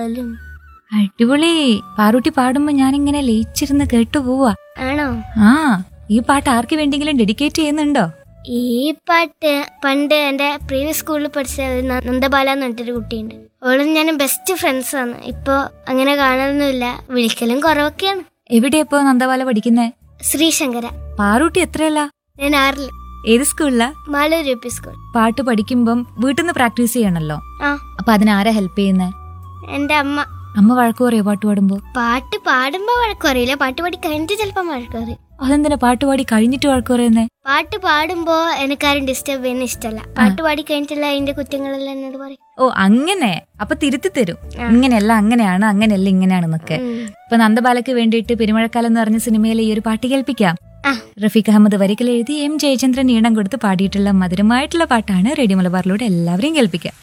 പോലും അടിപൊളി പാറൂട്ടി പാടുമ്പോ ഞാനിങ്ങനെ ലയിച്ചിരുന്ന് കേട്ടു പോവാ ആണോ ആ ഈ പാട്ട് ആർക്ക് വേണ്ടെങ്കിലും ഡെഡിക്കേറ്റ് ചെയ്യുന്നുണ്ടോ ഈ പാട്ട് പണ്ട് എന്റെ പ്രീവിയസ് സ്കൂളിൽ പഠിച്ച ഒരു ന- നന്ദബാല എന്ന് പറഞ്ഞിട്ടൊരു കുട്ടിയുണ്ട് അവളും ഞാനും ബെസ്റ്റ് ഫ്രണ്ട്സ് ആണ് ഇപ്പൊ അങ്ങനെ കാണാനൊന്നുമില്ല വിളിക്കലും കുറവൊക്കെയാണ് എവിടെയാ ഇപ്പോ നന്ദവാല പഠിക്കുന്നേ ശ്രീശങ്കര പാറൂട്ടി എത്രയല്ല ഞാൻ ആറിൽ ഏത് സ്കൂളിലാ മാലൂർ യു പി സ്കൂൾ പാട്ട് പഠിക്കുമ്പം വീട്ടിൽ നിന്ന് പ്രാക്ടീസ് ചെയ്യണല്ലോ ആ അപ്പൊ അതിനാരാ ഹെൽപ്പ് ചെയ്യുന്നേ എന്റെ അമ്മ അമ്മ വഴക്കു പറയോ പാട്ട് പാടുമ്പോ പാട്ട് പാടുമ്പോ വഴക്കറിയില്ല പാട്ട് പാടി കഴിഞ്ഞിട്ട് ചിലപ്പം വഴക്കറി അതെന്തിനാ പാട്ട് പാടി കഴിഞ്ഞിട്ട് വഴക്കു പറയുന്നേ പാട്ട് പാടുമ്പോ എനിക്കാരും ഡിസ്റ്റർബ് ചെയ്യുന്ന ഇഷ്ടമല്ല പാട്ട് പാടി കഴിഞ്ഞിട്ടുള്ള അതിന്റെ കുറ്റങ്ങളെല്ലാം എന്നോട് പറയും ഓ അങ്ങനെ അപ്പൊ തിരുത്തി തരും ഇങ്ങനെയല്ല അങ്ങനെയാണ് അങ്ങനെയല്ല ഇങ്ങനെയാണെന്നൊക്കെ ഉം. ഇപ്പൊ നന്ദബാലയ്ക്ക് വേണ്ടിയിട്ട് പെരുമഴക്കാലം എന്ന് പറഞ്ഞ സിനിമയിലെ ഈ ഒരു പാട്ട് കേൾപ്പിക്കാം ആ റഫീഖ് അഹമ്മദ് വരികൾ എഴുതി എം ജയചന്ദ്രൻ ഈണം കൊടുത്ത് പാടിയിട്ടുള്ള മധുരമായിട്ടുള്ള പാട്ടാണ് റേഡിയോ മലബാറിലൂടെ എല്ലാവരെയും കേൾപ്പിക്കാം